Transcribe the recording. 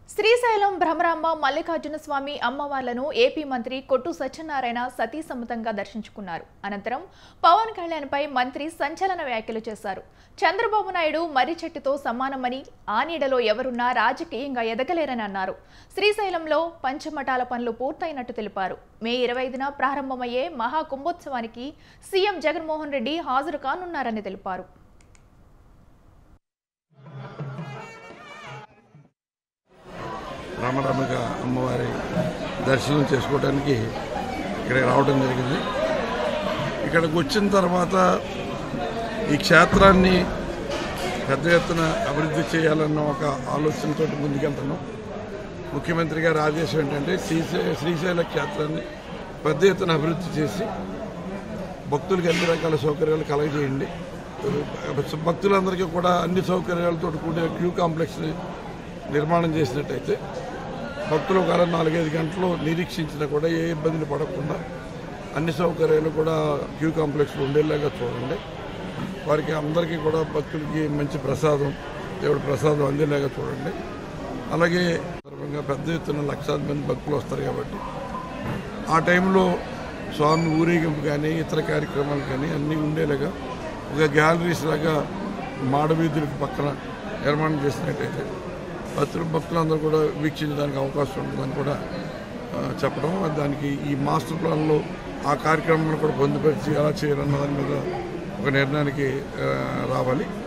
శ్రీశైలం భ్రమరాంబ మల్లికార్జున స్వామి అమ్మవార్లను ఏపీ మంత్రి కొట్టు సత్యనారాయణ సతీ సమతంగా దర్శించుకున్నారు అనంతరం పవన్ కళ్యాణ్పై మంత్రి సంచలన వ్యాఖ్యలు చేశారు చంద్రబాబు నాయుడు మర్రి చెట్టుతో సమానమని ఆ నీడలో ఎవరున్నా రాజకీయంగా ఎదగలేరని అన్నారు శ్రీశైలంలో పంచమఠాల పనులు పూర్తయినట్టు తెలిపారు మే ఇరవై ఐదున ప్రారంభమయ్యే మహా కుంభోత్సవానికి సీఎం జగన్మోహన్ రెడ్డి హాజరు కానున్నారని తెలిపారు రామరామిక అమ్మవారి దర్శనం చేసుకోవడానికి ఇక్కడికి రావడం జరిగింది ఇక్కడికి వచ్చిన తర్వాత ఈ క్షేత్రాన్ని పెద్ద ఎత్తున అభివృద్ధి చేయాలన్న ఒక ఆలోచనతో ముందుకెళ్తున్నాం ముఖ్యమంత్రి గారి ఆదేశం ఏంటంటే శ్రీశై శ్రీశైల క్షేత్రాన్ని పెద్ద ఎత్తున అభివృద్ధి చేసి భక్తులకు అన్ని రకాల సౌకర్యాలు కలగజేయండి భక్తులందరికీ కూడా అన్ని సౌకర్యాలతో కూడిన క్యూ కాంప్లెక్స్ని నిర్మాణం చేసినట్టయితే భక్తులు ఒక నాలుగైదు గంటలు నిరీక్షించినా కూడా ఏ ఇబ్బందులు పడకుండా అన్ని సౌకర్యాలు కూడా క్యూ కాంప్లెక్స్లో ఉండేలాగా చూడండి వారికి అందరికీ కూడా భక్తులకి మంచి ప్రసాదం దేవుడి ప్రసాదం అందేలాగా చూడండి అలాగే సందర్భంగా పెద్ద ఎత్తున లక్షాది మంది భక్తులు వస్తారు కాబట్టి ఆ టైంలో స్వామి ఊరేగింపు కానీ ఇతర కార్యక్రమాలు కానీ అన్నీ ఉండేలాగా ఒక గ్యాలరీస్ లాగా మాడవీధులకు పక్కన నిర్మాణం చేసినట్టయితే భక్తులు భక్తులందరూ కూడా వీక్షించడానికి అవకాశం ఉంటుందని కూడా ఆ, చెప్పడం దానికి ఈ మాస్టర్ ప్లాన్లో ఆ కార్యక్రమాలను కూడా పొందుపరిచి ఎలా చేయాలన్న దాని మీద ఒక నిర్ణయానికి ఆ, రావాలి